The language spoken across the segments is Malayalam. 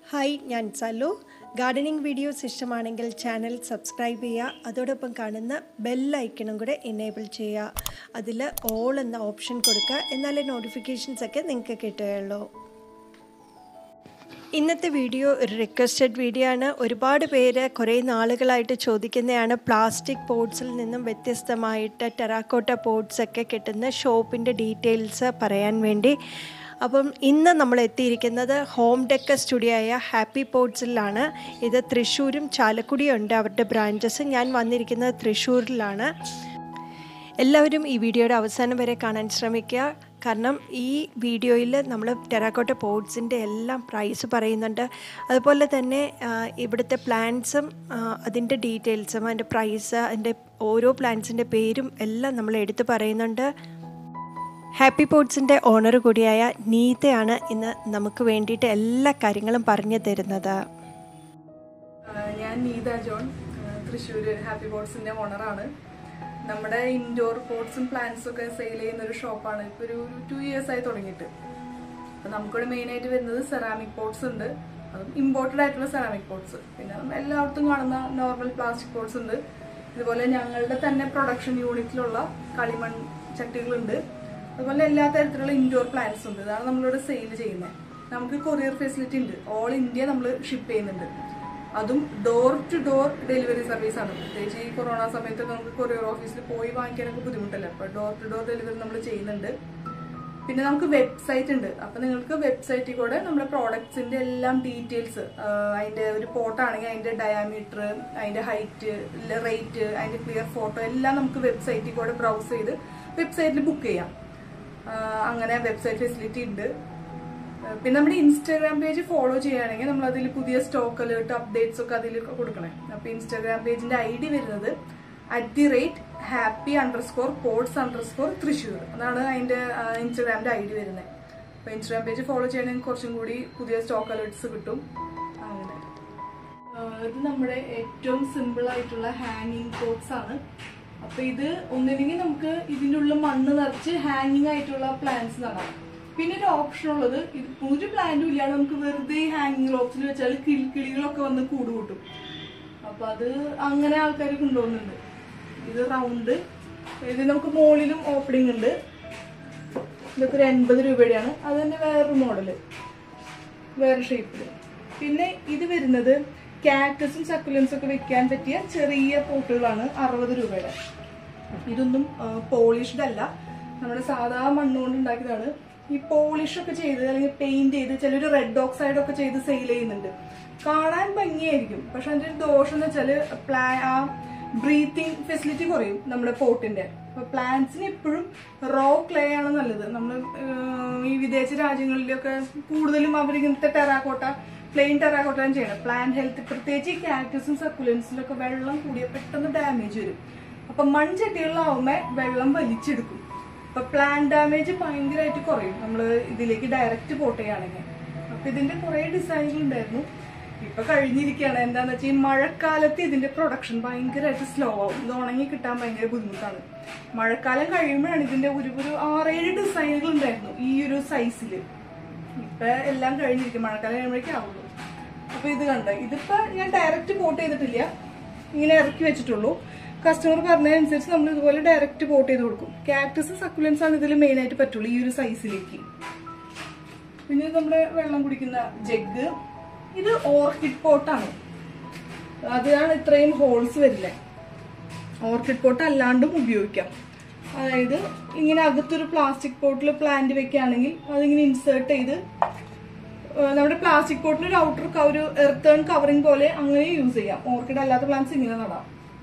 ഹായ് ഞാൻ സല്ലു ഗാർഡനിങ് വീഡിയോസ് ഇഷ്ടമാണെങ്കിൽ ചാനൽ സബ്സ്ക്രൈബ് ചെയ്യുക അതോടൊപ്പം കാണുന്ന ബെൽ ഐക്കണും കൂടെ എനേബിൾ ചെയ്യുക അതിൽ ഓൾ എന്ന ഓപ്ഷൻ കൊടുക്കുക എന്നാലേ നോട്ടിഫിക്കേഷൻസ് ഒക്കെ നിങ്ങൾക്ക് കിട്ടുകയുള്ളൂ ഇന്നത്തെ വീഡിയോ ഒരു റിക്വസ്റ്റഡ് വീഡിയോ ആണ് ഒരുപാട് പേര് കുറേ നാളുകളായിട്ട് ചോദിക്കുന്നതാണ് പ്ലാസ്റ്റിക് പോട്ട്സിൽ നിന്നും വ്യത്യസ്തമായിട്ട് ടെറാക്കോട്ട പോട്ട്സ് ഒക്കെ കിട്ടുന്ന ഷോപ്പിൻ്റെ ഡീറ്റെയിൽസ് പറയാൻ വേണ്ടി അപ്പം ഇന്ന് നമ്മൾ എത്തിയിരിക്കുന്നത് ഹോം ഡെക്ക സ്റ്റുഡിയോ ആയ ഹാപ്പി പോട്ട്സിലാണ് ഇത് തൃശ്ശൂരും ചാലക്കുടിയും ഉണ്ട് അവരുടെ ബ്രാഞ്ചസ് ഞാൻ വന്നിരിക്കുന്നത് തൃശ്ശൂരിലാണ് എല്ലാവരും ഈ വീഡിയോയുടെ അവസാനം വരെ കാണാൻ ശ്രമിക്കുക കാരണം ഈ വീഡിയോയിൽ നമ്മൾ ടെറാക്കോട്ട പോട്ട്സിൻ്റെ എല്ലാം പ്രൈസ് പറയുന്നുണ്ട് അതുപോലെ തന്നെ ഇവിടുത്തെ പ്ലാന്റ്സും അതിൻ്റെ ഡീറ്റെയിൽസും അതിൻ്റെ പ്രൈസ് അതിൻ്റെ ഓരോ പ്ലാന്റ്സിൻ്റെ പേരും എല്ലാം നമ്മൾ എടുത്തു പറയുന്നുണ്ട് ഹാപ്പി പോട്ട്സിൻ്റെ ഓണർ കൂടിയായ നീതയാണ് ഇന്ന് നമുക്ക് വേണ്ടിയിട്ട് എല്ലാ കാര്യങ്ങളും പറഞ്ഞു തരുന്നത് ഞാൻ നീത ജോൺ തൃശ്ശൂർ ഹാപ്പി പോട്ട്സിന്റെ ഓണറാണ് നമ്മുടെ ഇൻഡോർ പോട്ട്സും പ്ലാന്റ്സും ഒക്കെ സെയിൽ ചെയ്യുന്ന ഒരു ഷോപ്പാണ് ഇപ്പൊ ഒരു ടു ഇയേഴ്സ് ആയി തുടങ്ങിയിട്ട് അപ്പൊ നമുക്കിവിടെ മെയിൻ ആയിട്ട് വരുന്നത് സെറാമിക് പോട്ട്സ് ഉണ്ട് അതും ഇമ്പോർട്ടഡ് ആയിട്ടുള്ള സെറാമിക് പോട്ട്സ് പിന്നെ എല്ലായിടത്തും കാണുന്ന നോർമൽ പ്ലാസ്റ്റിക് പോട്ട്സ് ഉണ്ട് ഇതുപോലെ ഞങ്ങളുടെ തന്നെ പ്രൊഡക്ഷൻ യൂണിറ്റിലുള്ള കളിമൺ ചട്ടികളുണ്ട് അതുപോലെ എല്ലാ തരത്തിലുള്ള ഇൻഡോർ പ്ലാന്റ്സ് ഉണ്ട് ഇതാണ് നമ്മളിവിടെ സെയിൽ ചെയ്യുന്നത് നമുക്ക് കൊറിയർ ഫെസിലിറ്റി ഉണ്ട് ഓൾ ഇന്ത്യ നമ്മൾ ഷിപ്പ് ചെയ്യുന്നുണ്ട് അതും door to door delivery service ആണ് പ്രത്യേകിച്ച് ഈ കൊറോണ സമയത്ത് നമുക്ക് കൊറിയർ ഓഫീസിൽ പോയി വാങ്ങിക്കാനൊക്കെ ബുദ്ധിമുട്ടല്ല അപ്പൊ ഡോർ ടു ഡോർ ഡെലിവറി നമ്മൾ ചെയ്യുന്നുണ്ട് പിന്നെ നമുക്ക് വെബ്സൈറ്റ് ഉണ്ട് അപ്പൊ നിങ്ങൾക്ക് വെബ്സൈറ്റിൽ കൂടെ നമ്മുടെ പ്രോഡക്ട്സിന്റെ എല്ലാം ഡീറ്റെയിൽസ് അതിന്റെ ഒരു പോട്ട് ആണെങ്കിൽ അതിന്റെ ഡയാമീറ്റർ അതിന്റെ ഹൈറ്റ് റേറ്റ് അതിന്റെ ക്ലിയർ ഫോട്ടോ എല്ലാം നമുക്ക് വെബ്സൈറ്റിൽ കൂടെ ബ്രൗസ് ചെയ്ത് വെബ്സൈറ്റിൽ ബുക്ക് ചെയ്യാം അങ്ങനെ വെബ്സൈറ്റ് ഫെസിലിറ്റി ഉണ്ട് പിന്നെ നമ്മുടെ ഇൻസ്റ്റാഗ്രാം പേജ് ഫോളോ ചെയ്യുകയാണെങ്കിൽ നമ്മൾ അതിൽ പുതിയ സ്റ്റോക്ക് അലേർട്ട് അപ്ഡേറ്റ്സ് ഒക്കെ അതിൽ കൊടുക്കണേ അപ്പൊ ഇൻസ്റ്റാഗ്രാം പേജിന്റെ ഐ ഡി വരുന്നത് at the rate happy underscore pots underscore Thrissur അതാണ് അതിന്റെ ഇൻസ്റ്റാഗ്രാമിന്റെ ഐ ഡി വരുന്നത് അപ്പൊ ഇൻസ്റ്റാഗ്രാം പേജ് ഫോളോ ചെയ്യണമെങ്കിൽ കുറച്ചും കൂടി പുതിയ സ്റ്റോക്ക് അലേർട്ട്സ് കിട്ടും അങ്ങനെ ഇത് നമ്മുടെ ഏറ്റവും സിമ്പിൾ ആയിട്ടുള്ള ഹാങ്ങിങ് പോട്ട്സ് ആണ് അപ്പൊ ഇത് ഒന്നില്ലെങ്കിൽ നമുക്ക് ഇതിൻ്റെ ഉള്ളിൽ മണ്ണ് നിറച്ച് ഹാങ്ങിങ് ആയിട്ടുള്ള പ്ലാന്റ്സ് നടാം പിന്നെ ഒരു ഓപ്ഷൻ ഉള്ളത് ഇത് ഒരു പ്ലാന്റും ഇല്ലാണ്ട് നമുക്ക് വെറുതെ ഹാങ്ങിങ് റോപ്സിൽ വെച്ചാൽ കിളി കിളികളൊക്കെ വന്ന് കൂട് കൂട്ടും അപ്പൊ അത് അങ്ങനെ ആൾക്കാർ കൊണ്ടുപോകുന്നുണ്ട് ഇത് റൗണ്ട് ഇത് നമുക്ക് മുകളിലും ഓപ്പണിംഗ് ഉണ്ട് ഇതൊക്കെ ഒരു എൺപത് രൂപയുടെയാണ് അത് തന്നെ വേറൊരു മോഡല് വേറെ ഷേപ്പില് പിന്നെ ഇത് വരുന്നത് കാക്ടസും സക്കുലൻസും ഒക്കെ വെക്കാൻ പറ്റിയ ചെറിയ പോട്ടുകളാണ് അറുപത് രൂപയുടെ ഇതൊന്നും പോളിഷ്ഡ് അല്ല നമ്മുടെ സാധാ മണ്ണുകൊണ്ട് ഉണ്ടാക്കിയതാണ് ഈ പോളിഷ് ഒക്കെ ചെയ്ത് അല്ലെങ്കിൽ പെയിന്റ് ചെയ്ത് ചിലർ റെഡ് ഓക്സൈഡ് ഒക്കെ ചെയ്ത് സെയിൽ ചെയ്യുന്നുണ്ട് കാണാൻ ഭംഗിയായിരിക്കും പക്ഷെ അതിന്റെ ഒരു ദോഷം എന്ന് വെച്ചാല് പ്ലാ ആ ബ്രീത്തിങ് ഫെസിലിറ്റി കുറയും നമ്മുടെ പോട്ടിന്റെ അപ്പൊ പ്ലാന്റ്സിന് എപ്പോഴും റോ ക്ലേ ആണ് നല്ലത് നമ്മൾ ഈ വിദേശ രാജ്യങ്ങളിലൊക്കെ കൂടുതലും അവർ ഇങ്ങനത്തെ ടെറാക്കോട്ട പ്ലെയിൻ ടെറാക്കോട്ടയാണ് ചെയ്യണം പ്ലാന്റ് ഹെൽത്ത് പ്രത്യേകിച്ച് ഈ കാക്ടസും സർക്കുലൻസിലൊക്കെ വെള്ളം കൂടിയ പെട്ടെന്ന് ഡാമേജ് വരും അപ്പൊ മൺചട്ടികളിലാവുമ്പോ വെള്ളം വലിച്ചെടുക്കും അപ്പൊ പ്ലാൻ ഡാമേജ് ഭയങ്കരമായിട്ട് കുറയും നമ്മൾ ഇതിലേക്ക് ഡയറക്റ്റ് പോട്ട് ചെയ്യുകയാണെങ്കിൽ അപ്പൊ ഇതിന്റെ കുറെ ഡിസൈനുകൾ ഉണ്ടായിരുന്നു ഇപ്പൊ കഴിഞ്ഞിരിക്കുകയാണ് എന്താന്ന് വെച്ചാൽ ഈ മഴക്കാലത്ത് ഇതിന്റെ പ്രൊഡക്ഷൻ ഭയങ്കരമായിട്ട് സ്ലോ ആവും ഇത് ഉണങ്ങി കിട്ടാൻ ഭയങ്കര ബുദ്ധിമുട്ടാണ് മഴക്കാലം കഴിയുമ്പോഴാണ് ഇതിന്റെ ഒരു ഒരു ആറേഴ് ഡിസൈനുകൾ ഉണ്ടായിരുന്നു ഈ ഒരു സൈസില് ഇപ്പൊ എല്ലാം കഴിഞ്ഞിരിക്കും മഴക്കാലം കഴിയുമ്പോഴേക്കും ആവുള്ളൂ അപ്പൊ ഇത് കണ്ട ഇതിപ്പോ ഞാൻ ഡയറക്റ്റ് പോട്ട് ചെയ്തിട്ടില്ല ഇങ്ങനെ ഇറക്കി വെച്ചിട്ടുള്ളൂ കസ്റ്റമർ പറഞ്ഞതനുസരിച്ച് നമ്മൾ ഇതുപോലെ ഡയറക്റ്റ് പോട്ട് ചെയ്ത് കൊടുക്കും കാക്ടസ് സക്കുലൻസ് ആണ് ഇതിൽ മെയിൻ ആയിട്ട് പറ്റുള്ളൂ ഈ ഒരു സൈസിലേക്ക് പിന്നെ നമ്മുടെ വെള്ളം കുടിക്കുന്ന ജഗ് ഇത് ഓർക്കിഡ് പോട്ടാണ് അതിനാണ് ഇത്രയും ഹോൾസ് വരില്ലേ ഓർക്കിഡ് പോട്ട് അല്ലാണ്ടും ഉപയോഗിക്കാം അതായത് ഇങ്ങനെ അകത്തൊരു പ്ലാസ്റ്റിക് പോട്ടിൽ പ്ലാന്റ് വെക്കുകയാണെങ്കിൽ അതിങ്ങനെ ഇൻസേർട്ട് ചെയ്ത് നമ്മുടെ പ്ലാസ്റ്റിക് പോട്ടിൽ ഒരു ഔട്ടർ ഒരു എർത്തേൺ കവറിങ് പോലെ അങ്ങനെ യൂസ് ചെയ്യാം ഓർക്കിഡ് അല്ലാത്ത പ്ലാന്റ്സ് ഇങ്ങനെ നടാം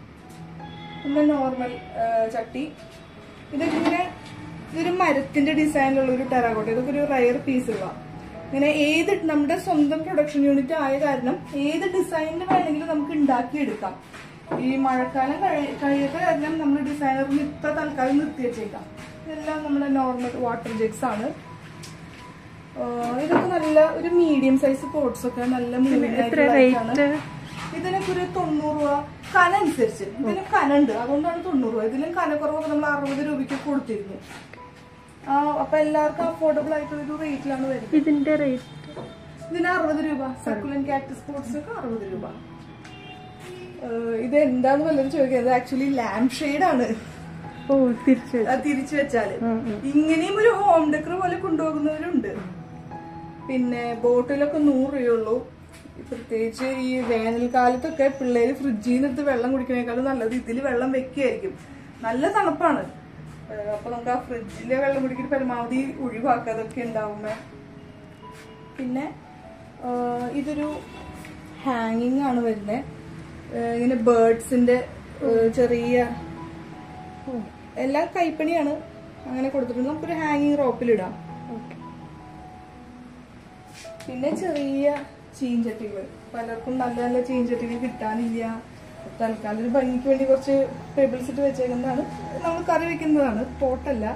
നമ്മുടെ നോർമൽ ചട്ടി ഇതൊക്കെ ഇങ്ങനെ ഇതൊരു മരത്തിന്റെ ഡിസൈനിലുള്ള ഒരു ടെറാക്കോട്ട ഇതൊക്കെ ഒരു റയർ പീസുകളാണ് ഇങ്ങനെ ഏത് നമ്മുടെ സ്വന്തം പ്രൊഡക്ഷൻ യൂണിറ്റ് ആയ കാരണം ഏത് ഡിസൈനിൽ വേണമെങ്കിലും നമുക്ക് ഉണ്ടാക്കിയെടുക്കാം ഈ മഴക്കാലം കഴിയാത്ത കാരണം നമ്മൾ ഡിസൈനറിന് ഇപ്പൊ തൽക്കാലം നിർത്തി വെച്ചേക്കാം ഇതെല്ലാം നമ്മുടെ നോർമൽ വാട്ടർ ജഗ്സ് ആണ് ഇതൊക്കെ നല്ല ഒരു മീഡിയം സൈസ് പോട്ട്സ് ഒക്കെ നല്ല മൂവിങ് ആയിട്ടുള്ള ഇതിനൊക്കെ ഒരു തൊണ്ണൂറ് രൂപ കന അനുസരിച്ച് ഇതിന് കനുണ്ട് അതുകൊണ്ടാണ് തൊണ്ണൂറ് രൂപ ഇതിലും കനക്കുറവൊക്കെ നമ്മൾ അറുപത് രൂപയ്ക്ക് കൊടുത്തിരുന്നു ആ അപ്പൊ എല്ലാവർക്കും അഫോർഡബിൾ ആയിട്ടുള്ള ഒരു റേറ്റിലാണ് വരുന്നത് ഇതിന്റെ റേറ്റ് ഇതിന് അറുപത് രൂപ സർക്കുലൻ കാക്ടസ് പോട്ട്സ് ഒക്കെ അറുപത് രൂപ ഏഹ് ഇത് എന്താന്ന് പലരും ചോദിക്കുന്നത് ആക്ച്വലി ലാംപ് ഷെയ്ഡ് ആണ് ഓ തിരിച്ചു അത് തിരിച്ചു വെച്ചാല് ഇങ്ങനെയും ഒരു ഹോം ഡെക്കർ പോലെ കൊണ്ടുപോകുന്നവരുണ്ട് പിന്നെ ബോട്ടിലൊക്കെ നൂറ് രൂപയുള്ളൂ പ്രത്യേകിച്ച് ഈ വേനൽക്കാലത്തൊക്കെ പിള്ളേര് ഫ്രിഡ്ജിൽ നിന്ന് എടുത്ത് വെള്ളം കുടിക്കുന്നേക്കാളും നല്ലത് ഇതിൽ വെള്ളം വെക്കുകയായിരിക്കും നല്ല തണുപ്പാണ് ഏഹ് അപ്പൊ നമുക്ക് ആ ഫ്രിഡ്ജിലെ വെള്ളം കുടിക്കുന്ന പരമാവധി ഒഴിവാക്കുക അതൊക്കെ ഉണ്ടാവുമ്പോ പിന്നെ ഏഹ് ഇതൊരു ഹാങ്ങിങ് ആണ് വരുന്നത് ഇങ്ങനെ ബേർഡ്സിന്റെ ചെറിയ എല്ലാം കൈപ്പണിയാണ് അങ്ങനെ കൊടുത്തിട്ടുണ്ട് നമുക്കൊരു ഹാങ്ങിങ് റോപ്പിലിടാം പിന്നെ ചെറിയ ചീഞ്ചട്ടികൾ പലർക്കും നല്ല നല്ല ചീഞ്ചട്ടികൾ കിട്ടാനില്ല തൽക്കാലം ഒരു ഭംഗിക്ക് വേണ്ടി കുറച്ച് ടേബിൾസ് ഇട്ട് വെച്ചേക്കുന്നതാണ് നമ്മൾ കറി വെക്കുന്നതാണ് പോട്ടല്ല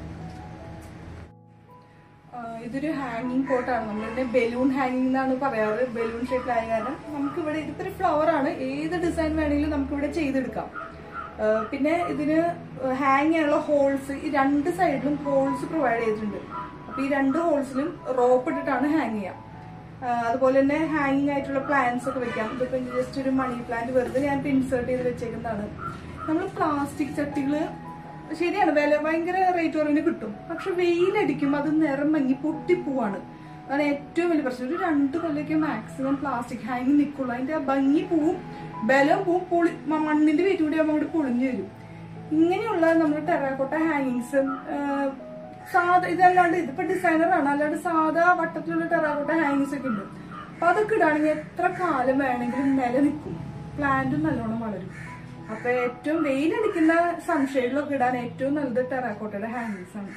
ആ, ഇതൊരു ഹാങ്ങിങ് പോട്ടാണ് നമ്മളിവിടെ ബലൂൺ ഹാങ്ങിങ് എന്നാണ് പറയാറ് ബലൂൺ ഷേപ്പിലായ കാരണം നമുക്ക് ഇവിടെ ഇതിപ്പോ ഒരു ഫ്ലവർ ആണ് ഏത് ഡിസൈൻ വേണമെങ്കിലും നമുക്ക് ഇവിടെ ചെയ്തെടുക്കാം ആ, പിന്നെ ഇതിന് ഹാങ് ചെയ്യാനുള്ള ഹോൾസ് ഈ രണ്ട് സൈഡിലും ഹോൾസ് പ്രൊവൈഡ് ചെയ്തിട്ടുണ്ട് അപ്പൊ ഈ രണ്ട് ഹോൾസിലും റോപ്പ് ഇട്ടിട്ടാണ് ഹാങ് ചെയ്യാം ആ, അതുപോലെ തന്നെ ഹാങ്ങിങ് ആയിട്ടുള്ള പ്ലാന്റ്സ് ഒക്കെ വെക്കാം ഇതിപ്പോ ജസ്റ്റ് ഒരു മണി പ്ലാന്റ് വെറുതെ ഞാൻ ഇൻസേർട്ട് ചെയ്ത് വെച്ചേക്കുന്നതാണ് നമ്മൾ പ്ലാസ്റ്റിക് ചട്ടികള് ശരിയാണ് വില ഭയങ്കര റേറ്റ് കുറവിന് കിട്ടും പക്ഷെ വെയിലടിക്കും അത് നിറം മങ്ങി പൊട്ടിപ്പോവാണ് അതാണ് ഏറ്റവും വലിയ പ്രശ്നം ഒരു രണ്ട് കൊല്ലൊക്കെ മാക്സിമം പ്ലാസ്റ്റിക് ഹാങ്ങിങ് നിൽക്കുള്ളൂ അതിന്റെ ആ ഭംഗി പോവും ബലം പോവും പൊളി മ- മണ്ണിന്റെ വെയിറ്റ് കൂടി ആകുമ്പോൾ അങ്ങോട്ട് പൊളിഞ്ഞു വരും ഇങ്ങനെയുള്ള നമ്മുടെ ടെറാക്കോട്ട ഹാങ്ങിങ്സും സാധാ ഇതല്ലാണ്ട് ഇതിപ്പോ ഡിസൈനർ ആണ് അല്ലാണ്ട് സാധാ വട്ടത്തിലുള്ള ടെറാക്കോട്ട ഹാങ്ങിങ്സ് ഒക്കെ ഉണ്ട് അപ്പൊ അതൊക്കെ ഇടാണെങ്കിൽ എത്ര കാലം വേണമെങ്കിലും നിലനിൽക്കും പ്ലാന്റും നല്ലോണം വളരും അപ്പൊ ഏറ്റവും വെയിലടിക്കുന്ന സൺഷെയ്ഡിലൊക്കെ ഇടാൻ ഏറ്റവും നല്ലത് ടെറാക്കോട്ടയുടെ ഹാങ്ങിങ്സ് ആണ്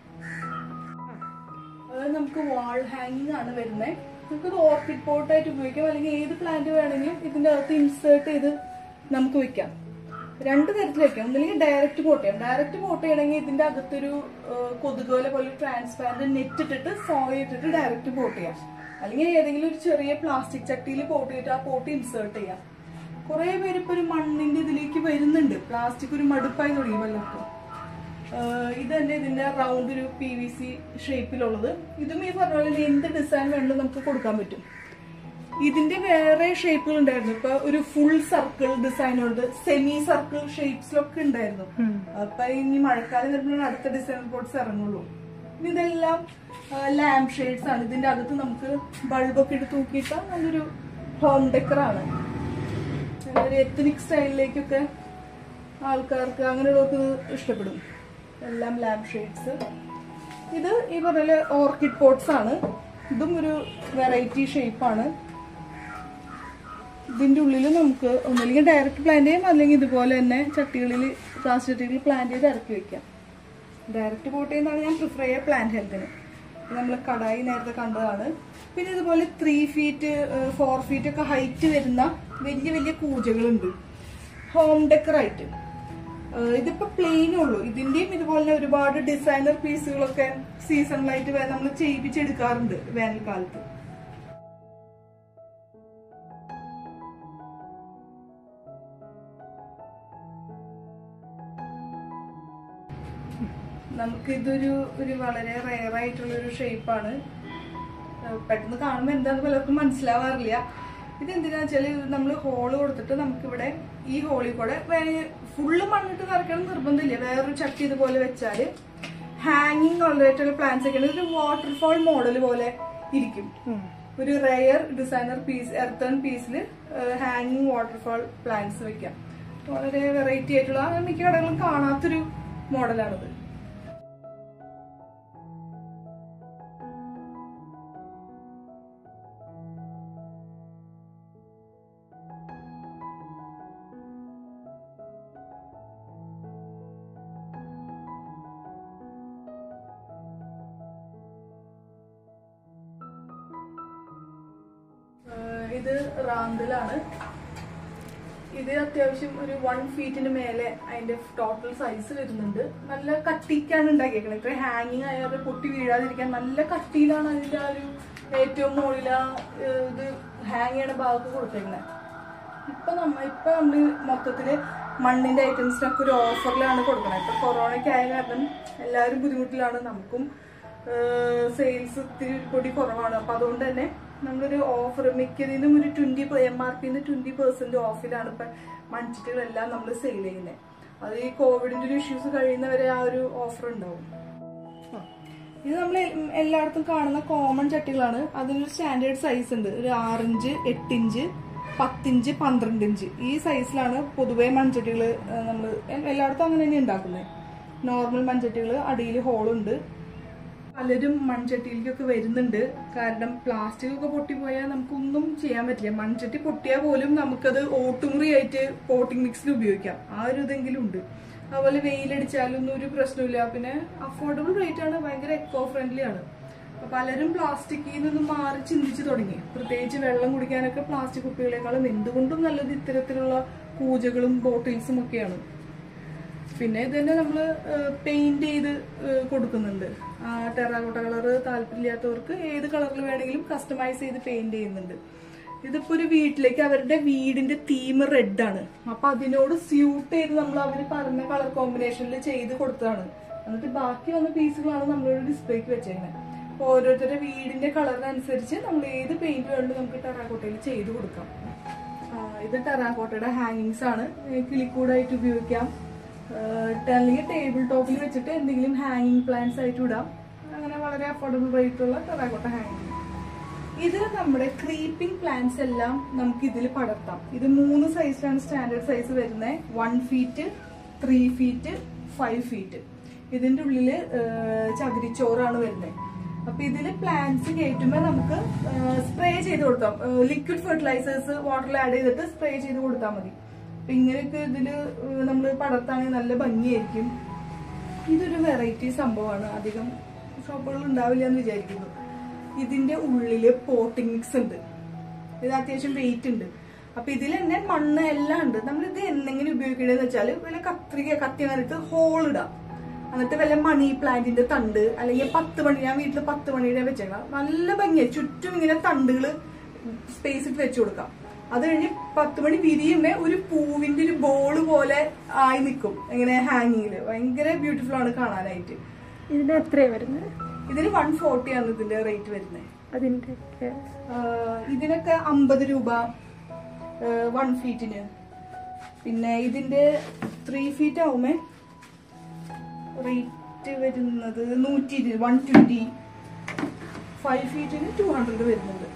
അത് നമുക്ക് വാൾ ഹാങ്ങിങ് ആണ് വരുന്നത് നമുക്കത് ഓർക്കിഡ് പോട്ടായിട്ട് ഉപയോഗിക്കാം അല്ലെങ്കിൽ ഏത് പ്ലാന്റ് വേണമെങ്കിലും ഇതിന്റെ അകത്ത് ഇൻസേർട്ട് ചെയ്ത് നമുക്ക് വെക്കാം രണ്ട് തരത്തിൽ വെക്കാം ഒന്നില്ലെങ്കിൽ ഡയറക്റ്റ് പോട്ട് ചെയ്യാം ഡയറക്റ്റ് പോട്ട് ചെയ്യണമെങ്കിൽ ഇതിന്റെ അകത്തൊരു ആ, കൊതുകോല പോലെ ട്രാൻസ്പാരന്റ് നെറ്റ് ഇട്ടിട്ട് സോയ ഇട്ടിട്ട് ഡയറക്റ്റ് പോട്ട് ചെയ്യാം അല്ലെങ്കിൽ ഏതെങ്കിലും ഒരു ചെറിയ പ്ലാസ്റ്റിക് ചട്ടിയിൽ പോട്ട് ചെയ്തിട്ട് ആ പോട്ട് ഇൻസേർട്ട് ചെയ്യാം കുറെ പേര് ഇപ്പൊ ഒരു മണ്ണിന്റെ ഇതിലേക്ക് വരുന്നുണ്ട് പ്ലാസ്റ്റിക് ഒരു മടുപ്പായി തുടങ്ങി പലർക്കും ആഹ് ഇത് തന്നെ ഇതിന്റെ റൗണ്ട് ഒരു പി വി സി ഷേപ്പിലുള്ളത് ഇതും ഈ പറഞ്ഞ പോലെ എന്ത് ഡിസൈൻ വേണമെങ്കിലും നമുക്ക് കൊടുക്കാൻ പറ്റും ഇതിന്റെ വേറെ ഷേപ്പുകൾ ഉണ്ടായിരുന്നു ഇപ്പൊ ഒരു ഫുൾ സർക്കിൾ ഡിസൈനുണ്ട് സെമി സർക്കിൾ ഷേപ്സിലൊക്കെ ഉണ്ടായിരുന്നു അപ്പൊ ഇനി മഴക്കാലം വരുമ്പോഴാണ് അടുത്ത ഡിസൈൻ ബോർഡ്സ് ഇറങ്ങുള്ളൂ ഇനി ഇതെല്ലാം ലാംപ് ഷെയ്ഡ്സ് ആണ് ഇതിന്റെ അകത്ത് നമുക്ക് ബൾബൊക്കെ ഇട്ട് തൂക്കിയിട്ട നല്ലൊരു ഹോം ഡെക്കറാണ് ഒരു എത്തനിക് സ്റ്റൈലിലേക്കൊക്കെ ആൾക്കാർക്ക് അങ്ങനെയുള്ളവർക്ക് ഇത് ഇഷ്ടപ്പെടും എല്ലാം ലാംപ് ഷെയ്ഡ്സ് ഇത് ഈ പറഞ്ഞ ഓർക്കിഡ് പോട്ട്സ് ആണ് ഇതും ഒരു വെറൈറ്റി ഷേപ്പാണ് ഇതിന്റെ ഉള്ളിൽ നമുക്ക് ഒന്നല്ലെങ്കിൽ ഡയറക്റ്റ് പ്ലാന്റ് ചെയ്യാം അല്ലെങ്കിൽ ഇതുപോലെ തന്നെ ചട്ടികളിൽ ഗ്ലാസ് ചട്ടികളിൽ പ്ലാന്റ് ചെയ്ത് ഇറക്കി വെക്കാം ഡയറക്റ്റ് പോട്ട് ചെയ്യുന്നതാണ് ഞാൻ പ്രിഫർ ചെയ്യുക പ്ലാന്റ് ഹെൽത്തിന് നമ്മൾ കടായി നേരത്തെ കണ്ടതാണ് പിന്നെ ഇതുപോലെ ത്രീ ഫീറ്റ് ഫോർ ഫീറ്റ് ഒക്കെ ഹൈറ്റ് വരുന്ന വലിയ വലിയ കൂജകളുണ്ട് ഹോം ഡെക്കറായിട്ട് ഇതിപ്പോ പ്ലെയിൻ ഉള്ളൂ ഇതിന്റെയും ഇതുപോലെ തന്നെ ഒരുപാട് ഡിസൈനർ പീസുകളൊക്കെ സീസണിലായിട്ട് നമ്മൾ ചെയ്യിപ്പിച്ചെടുക്കാറുണ്ട് വേനൽക്കാലത്ത് നമുക്കിതൊരു ഒരു വളരെ റെയർ ആയിട്ടുള്ള ഒരു ഷേപ്പാണ് പെട്ടെന്ന് കാണുമ്പോൾ എന്താന്ന് പലർക്കും മനസ്സിലാവാറില്ല ഇത് എന്തിനാ വെച്ചാല് നമ്മൾ ഹോള് കൊടുത്തിട്ട് നമുക്കിവിടെ ഈ ഹോളിൽ കൂടെ ഫുള്ള് മണ്ണിട്ട് നിറയ്ക്കണം നിർബന്ധമില്ല വേറൊരു ചട്ടി ഇതുപോലെ വെച്ചാല് ഹാങ്ങിങ് ഓൾറേറ്റുള്ള പ്ലാന്റ്സ് ഒക്കെ ഒരു വാട്ടർഫോൾ മോഡൽ പോലെ ഇരിക്കും ഒരു റെയർ ഡിസൈനർ പീസ് എർത്തൺ പീസിൽ ഹാങ്ങിങ് വാട്ടർഫോൾ പ്ലാന്റ്സ് വെക്കാം വളരെ വെറൈറ്റി ആയിട്ടുള്ള ആ മിക്ക കടകളും കാണാത്തൊരു മോഡലാണിത് ഏഹ് ഇത് റാന്തലാണ് ഇത് അത്യാവശ്യം ഒരു വൺ ഫീറ്റിന് മേലെ അതിന്റെ ടോട്ടൽ സൈസ് വരുന്നുണ്ട് നല്ല കട്ടിക്കാണ് ഉണ്ടാക്കിയേക്കുന്നത് ഇത്ര ഹാങ്ങിങ് ആയാലും പൊട്ടി വീഴാതിരിക്കാൻ നല്ല കട്ടിയിലാണ് അതിന്റെ ആ ഒരു ഏറ്റവും മുകളിൽ ആ ഏഹ് ഇത് ഹാങ് ചെയ്യണ ഭാഗത്ത് കൊടുത്തേക്കുന്നത് ഇപ്പൊ നമ്മ ഇപ്പൊ നമ്മള് മൊത്തത്തില് മണ്ണിന്റെ ഐറ്റംസിനൊക്കെ ഒരു ഓഫറിലാണ് കൊടുക്കുന്നത് ഇപ്പൊ കൊറോണയ്ക്ക് ആയ കാരണം എല്ലാവരും ബുദ്ധിമുട്ടിലാണ് നമുക്കും സെയിൽസ് ഇത്തിരി പൊടി കുറവാണ് അപ്പൊ അതുകൊണ്ട് തന്നെ നമ്മളൊരു ഓഫർ മിക്കതിനും ഒരു ട്വന്റി എം ആർ പിന്ന് ട്വന്റി പെർസെന്റ് ഓഫിലാണ് ഇപ്പൊ മൺചട്ടികളെല്ലാം നമ്മൾ സെയിൽ ചെയ്യുന്നത് അത് ഈ കോവിഡിന്റെ ഒരു ഇഷ്യൂസ് കഴിയുന്നവരെ ആ ഒരു ഓഫർ ഉണ്ടാവും ആ. ഇത് നമ്മൾ എല്ലായിടത്തും കാണുന്ന കോമൺ ചട്ടികളാണ് അതിനൊരു സ്റ്റാൻഡേർഡ് സൈസ് ഉണ്ട് ഒരു ആറിഞ്ച് എട്ടിഞ്ച് പത്തിഞ്ച് പന്ത്രണ്ട് ഇഞ്ച് ഈ സൈസിലാണ് പൊതുവേ മൺചട്ടികൾ നമ്മൾ എല്ലായിടത്തും അങ്ങനെ തന്നെ ഉണ്ടാക്കുന്നത് നോർമൽ മൺചട്ടികൾ അടിയിൽ ഹോളുണ്ട് പലരും മൺചട്ടിയിലേക്കൊക്കെ വരുന്നുണ്ട് കാരണം പ്ലാസ്റ്റിക് ഒക്കെ പൊട്ടിപ്പോയാൽ നമുക്കൊന്നും ചെയ്യാൻ പറ്റില്ല മൺചട്ടി പൊട്ടിയാൽ പോലും നമുക്കത് ഓട്ടുമുറി ആയിട്ട് പോട്ടിംഗ് മിക്സിൽ ഉപയോഗിക്കാം ആ ഒരു ഇതെങ്കിലും ഉണ്ട് അതുപോലെ വെയിലടിച്ചാലൊന്നും ഒരു പ്രശ്നമില്ല പിന്നെ അഫോർഡബിൾ റേറ്റ് ആണ് ഭയങ്കര എക്കോ ഫ്രണ്ട്ലി ആണ് അപ്പൊ പലരും പ്ലാസ്റ്റിക്കിൽ നിന്നും മാറി ചിന്തിച്ചു തുടങ്ങി പ്രത്യേകിച്ച് വെള്ളം കുടിക്കാനൊക്കെ പ്ലാസ്റ്റിക് കുപ്പികളെക്കാളും എന്തുകൊണ്ടും നല്ലത് ഇത്തരത്തിലുള്ള പൂജകളും ബോട്ടിൽസും ഒക്കെയാണ് പിന്നെ ഇത് തന്നെ നമ്മൾ പെയിന്റ് ചെയ്ത് ഏഹ്, കൊടുക്കുന്നുണ്ട് ടെറാകോട്ട കളർ താല്പര്യമില്ലാത്തവർക്ക് ഏത് കളറിൽ വേണമെങ്കിലും കസ്റ്റമൈസ് ചെയ്ത് പെയിന്റ് ചെയ്യുന്നുണ്ട് ഇതിപ്പോ ഒരു വീട്ടിലേക്ക് അവരുടെ വീടിന്റെ തീം റെഡ് ആണ് അപ്പൊ അതിനോട് സ്യൂട്ട് ചെയ്ത് നമ്മൾ അവർ പറഞ്ഞ കളർ കോമ്പിനേഷനിൽ ചെയ്ത് കൊടുത്തതാണ് എന്നിട്ട് ബാക്കി വന്ന പീസുകളാണ് നമ്മളൊരു ഡിസ്പ്ലേക്ക് വെച്ചേക്കുന്നത് അപ്പൊ ഓരോരുത്തരുടെ വീടിന്റെ കളറിനനുസരിച്ച് നമ്മൾ ഏത് പെയിന്റ് വേണമെങ്കിലും നമുക്ക് ടെറാക്കോട്ടയിൽ ചെയ്ത് കൊടുക്കാം ആ, ഇത് ടെറാക്കോട്ടയുടെ ഹാങ്ങിങ്സ് ആണ് ഏ, കിളിക്കൂടായിട്ട് ഉപയോഗിക്കാം ഏഹ് അല്ലെങ്കിൽ ടേബിൾ ടോപ്പിൽ വെച്ചിട്ട് എന്തെങ്കിലും ഹാങ്ങിങ് പ്ലാന്റ്സ് ആയിട്ട് ഇടാം അങ്ങനെ വളരെ അഫോർഡബിൾ റേറ്റ് ഉള്ള ടെറാക്കോട്ട ഹാങ്ങിങ് ഇത് നമ്മുടെ ക്രീപ്പിംഗ് പ്ലാന്റ്സ് എല്ലാം നമുക്ക് ഇതിൽ പടർത്താം ഇത് മൂന്ന് സൈസിലാണ് സ്റ്റാൻഡേർഡ് സൈസ് വരുന്നത് one feet three feet five feet ഇതിന്റെ ഉള്ളില് ഏഹ് ചകിരിച്ചോറാണ് വരുന്നത് അപ്പൊ ഇതില് പ്ലാന്റ്സ് കയറ്റുമ്പോൾ നമുക്ക് സ്പ്രേ ചെയ്ത് കൊടുക്കാം ലിക്വിഡ് ഫെർട്ടിലൈസേഴ്സ് വാട്ടറിൽ ആഡ് ചെയ്തിട്ട് സ്പ്രേ ചെയ്ത് കൊടുത്താൽ മതി അപ്പൊ ഇങ്ങനെയൊക്കെ ഇതില് നമ്മൾ പടർത്താണെങ്കിൽ നല്ല ഭംഗിയായിരിക്കും ഇതൊരു വെറൈറ്റി സംഭവമാണ് അധികം ഷോപ്പുകൾ ഉണ്ടാവില്ല എന്ന് വിചാരിക്കുന്നു ഇതിന്റെ ഉള്ളില് പോട്ടിംഗ് മിക്സ് ഉണ്ട് ഇത് അത്യാവശ്യം വെയിറ്റ് ഉണ്ട് അപ്പൊ ഇതിൽ തന്നെ മണ്ണ് എല്ലാം ഉണ്ട് നമ്മൾ ഇത് എന്തെങ്കിലും ഉപയോഗിക്കണമെന്ന് വെച്ചാൽ വല്ല കത്രിക കത്തി നേരത്ത് ഹോൾ ഇടാം എന്നിട്ട് വല്ല മണി പ്ലാന്റിന്റെ തണ്ട് അല്ലെങ്കിൽ പത്ത് മണി ഞാൻ വീട്ടിൽ പത്ത് മണിയുടെ വെച്ചേക്കാം നല്ല ഭംഗിയായി ചുറ്റും ഇങ്ങനെ തണ്ടുകള് സ്പേസ് ഇട്ട് വെച്ചു കൊടുക്കാം അത് കഴിഞ്ഞ് പത്ത് മണി വിരിയുമ്പോ ഒരു പൂവിന്റെ ഒരു ബോള് പോലെ ആയി നിൽക്കും ഇങ്ങനെ ഹാങ്ങിങ്ങില് ഭയങ്കര ബ്യൂട്ടിഫുൾ ആണ് കാണാനായിട്ട് ഇതിന് എത്രയാണ് വരുന്നത് ഇതിന് വൺ ഫോർട്ടി ആണ് ഇതിന്റെ റേറ്റ് വരുന്നത് അതിൻ്റെ ഇതിനൊക്കെ അമ്പത് രൂപ വൺ ഫീറ്റിന് പിന്നെ ഇതിന്റെ ത്രീ ഫീറ്റ് ആവുമേ റേറ്റ് വരുന്നത് നൂറ്റി വൺ ട്വന്റി ഫൈവ് ഫീറ്റിന് ടു ഹൺഡ്രഡ് വരുന്നുണ്ട്